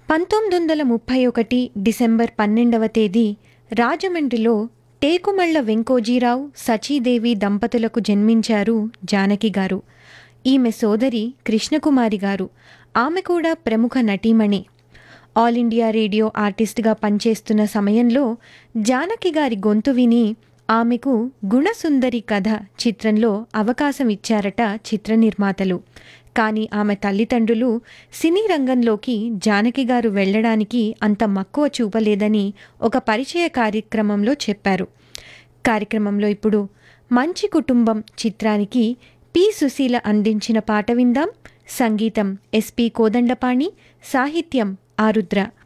పంతొమ్మిది వందల ముప్పై ఒకటి డిసెంబర్ పన్నెండవ తేదీ రాజమండ్రిలో టేకుమళ్ళ వెంకోజీరావు సచీదేవి దంపతులకు జన్మించారు జానకి గారు ఈమె సోదరి కృష్ణకుమారి గారు ఆమె కూడా ప్రముఖ నటీమణి ఆల్ ఇండియా రేడియో ఆర్టిస్ట్గా పనిచేస్తున్న సమయంలో జానకి గారి గొంతు విని ఆమెకు గుణసుందరి కథ చిత్రంలో అవకాశం ఇచ్చారట చిత్ర నిర్మాతలు కానీ ఆమె తల్లిదండ్రులు సినీ రంగంలోకి జానకి గారు వెళ్ళడానికి అంత మక్కువ చూపలేదని ఒక పరిచయ కార్యక్రమంలో చెప్పారు కార్యక్రమంలో ఇప్పుడు మంచి కుటుంబం చిత్రానికి పి సుశీల అందించిన పాట విందాం సంగీతం ఎస్పి కోదండపాణి సాహిత్యం ఆరుద్ర